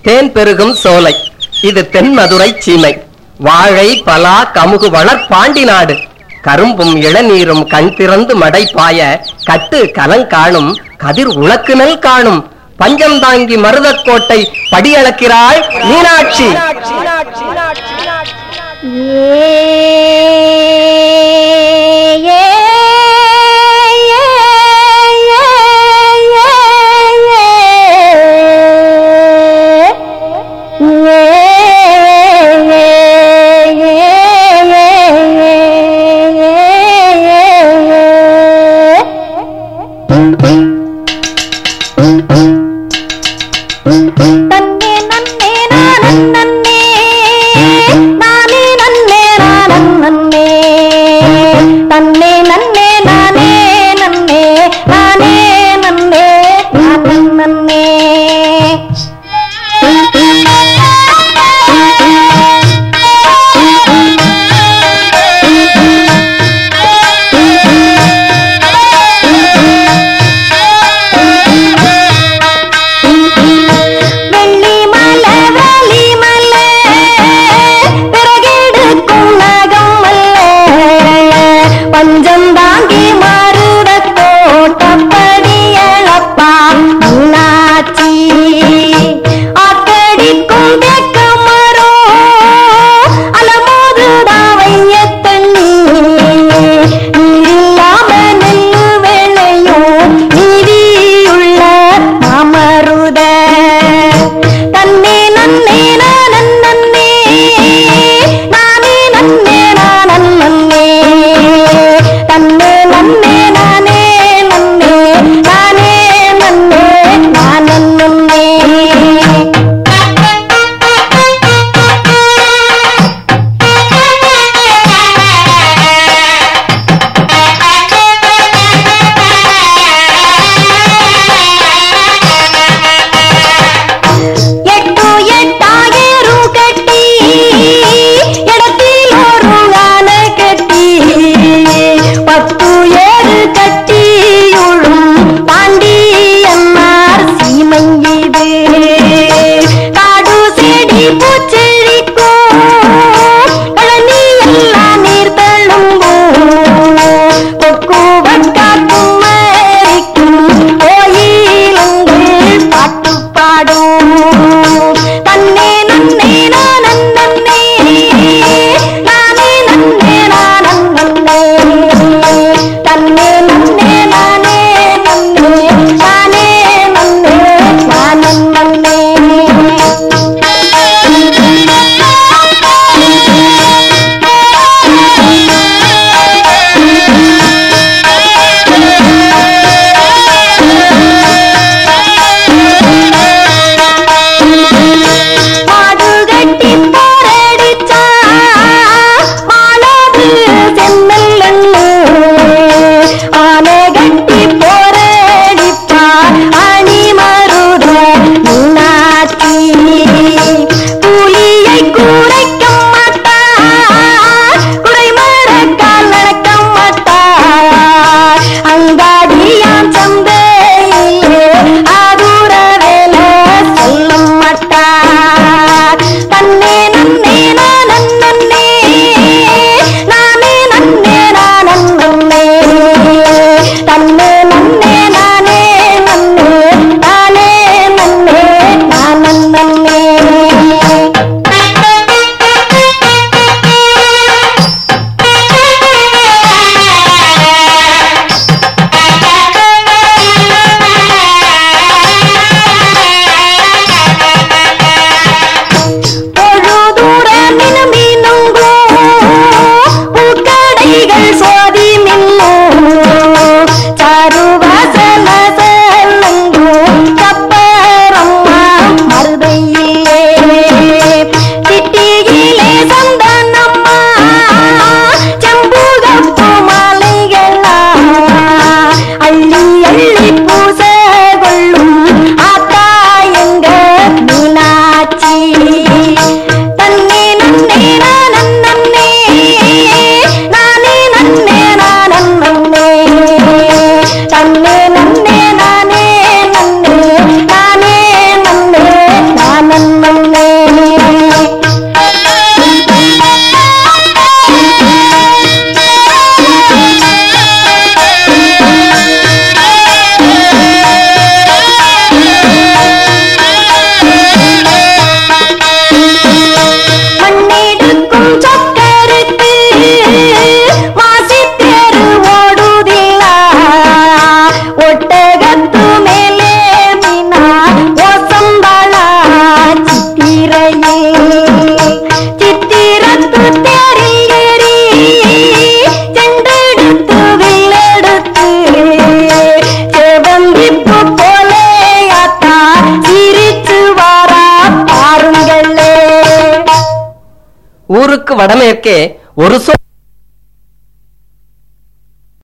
தேன் பெருகும் சோலை இது தென்மதுரை சீமை வாழை பலா கமுகு வளர் பாண்டி நாடு கரும்பும் இளநீரும் கண் திறந்து மடை பாய கட்டு கலங்காணும் கதிர் உலக்குனல் காணும் பஞ்சம் தாங்கி மருதக்கோட்டை படியளக்கிறாள் மீனாட்சி தன்னே நன்னே நானன் நன்னே நானே நன்னே நானன் நன்னே தன்னே நன்னே நானே நன்னே நானே நன்னே நானன் நன்னே வெள்ளி மலை வலி மலை பிறகெடுக்கும் நகம் மல்ல பஞ்சம் தாங்கி மருத தோட்டப்படி எழப்பா மீனாட்சி ஊருக்கு வடமேற்கே ஒரு சொல்